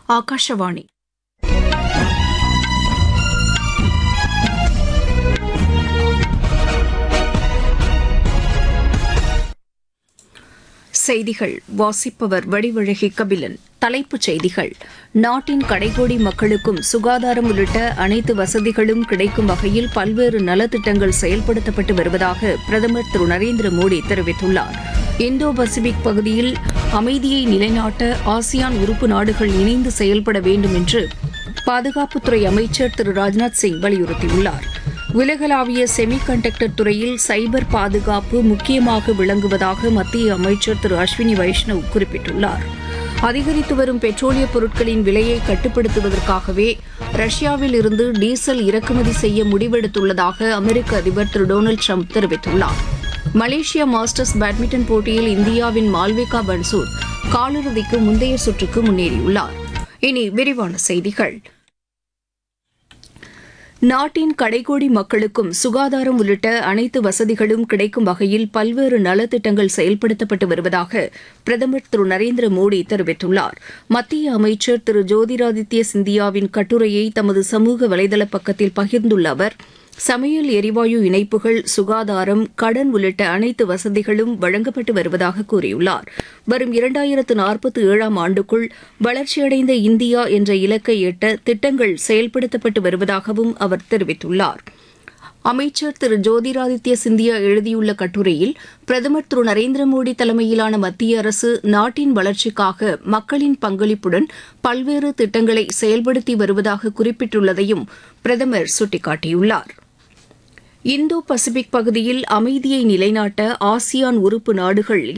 ஆகாஷவாணி செய்திகள் வாசிப்பவர் வடிவழகி கபிலன் தலைப்புச் செய்திகள் நாட்டின் கடைகோடி மக்களுக்கும் சுகாதாரம் உள்ளிட்ட அனைத்து வசதிகளும் கிடைக்கும் வகையில் பல்வேறு நலத்திட்டங்கள் செயல்படுத்தப்பட்டு வருவதாக பிரதமர் திரு நரேந்திர மோடி தெரிவித்துள்ளார் இந்தோ பசிபிக் பகுதியில் அமைதியை நிலைநாட்ட ஆசியான் உறுப்பு நாடுகள் இணைந்து செயல்பட வேண்டும் என்று பாதுகாப்புத்துறை அமைச்சர் திரு ராஜ்நாத் சிங் வலியுறுத்தியுள்ளார் உலகளாவிய செமி கண்டக்டர் துறையில் சைபர் பாதுகாப்பு முக்கியமாக விளங்குவதாக மத்திய அமைச்சர் திரு அஸ்வினி வைஷ்ணவ் குறிப்பிட்டுள்ளார் அதிகரித்து வரும் பெட்ரோலிய பொருட்களின் விலையை கட்டுப்படுத்துவதற்காகவே ரஷ்யாவில் இருந்து டீசல் இறக்குமதி செய்ய முடிவெடுத்துள்ளதாக அமெரிக்க அதிபர் திரு டொனால்டு ட்ரம்ப் தெரிவித்துள்ளார் மலேசியா மாஸ்டர்ஸ் பேட்மிண்டன் போட்டியில் இந்தியாவின் மால்விகா பன்சூர் காலிறுதிக்கு முந்தைய சுற்றுக்கு முன்னேறியுள்ளார் இனி விரிவான செய்திகள் நாட்டின் கடைகோடி மக்களுக்கும் சுகாதாரம் உள்ளிட்ட அனைத்து வசதிகளும் கிடைக்கும் வகையில் பல்வேறு நலத்திட்டங்கள் செயல்படுத்தப்பட்டு வருவதாக பிரதமர் திரு நரேந்திர மோடி தெரிவித்துள்ளார் மத்திய அமைச்சர் திரு ஜோதிராதித்ய சிந்தியாவின் கட்டுரையை தமது சமூக வலைதள பக்கத்தில் பகிர்ந்துள்ள அவர் சமையல் எரிவாயு இணைப்புகள் சுகாதாரம் கடன் உள்ளிட்ட அனைத்து வசதிகளும் வழங்கப்பட்டு வருவதாக கூறியுள்ளார் வரும் இரண்டாயிரத்து நாற்பத்தி ஏழாம் ஆண்டுக்குள் வளர்ச்சியடைந்த இந்தியா என்ற இலக்கை எட்ட திட்டங்கள் செயல்படுத்தப்பட்டு வருவதாகவும் அவர் தெரிவித்துள்ளார் அமைச்சர் திரு ஜோதிராதித்ய சிந்தியா எழுதியுள்ள கட்டுரையில் பிரதமர் திரு நரேந்திர மோடி தலைமையிலான மத்திய அரசு நாட்டின் வளர்ச்சிக்காக மக்களின் பங்களிப்புடன் பல்வேறு திட்டங்களை செயல்படுத்தி வருவதாக குறிப்பிட்டுள்ளதையும் பிரதமர் சுட்டிக்காட்டியுள்ளார் இந்தோ பசிபிக் பகுதியில் அமைதியை நிலைநாட்ட ஆசியான் உறுப்பு நாடுகள்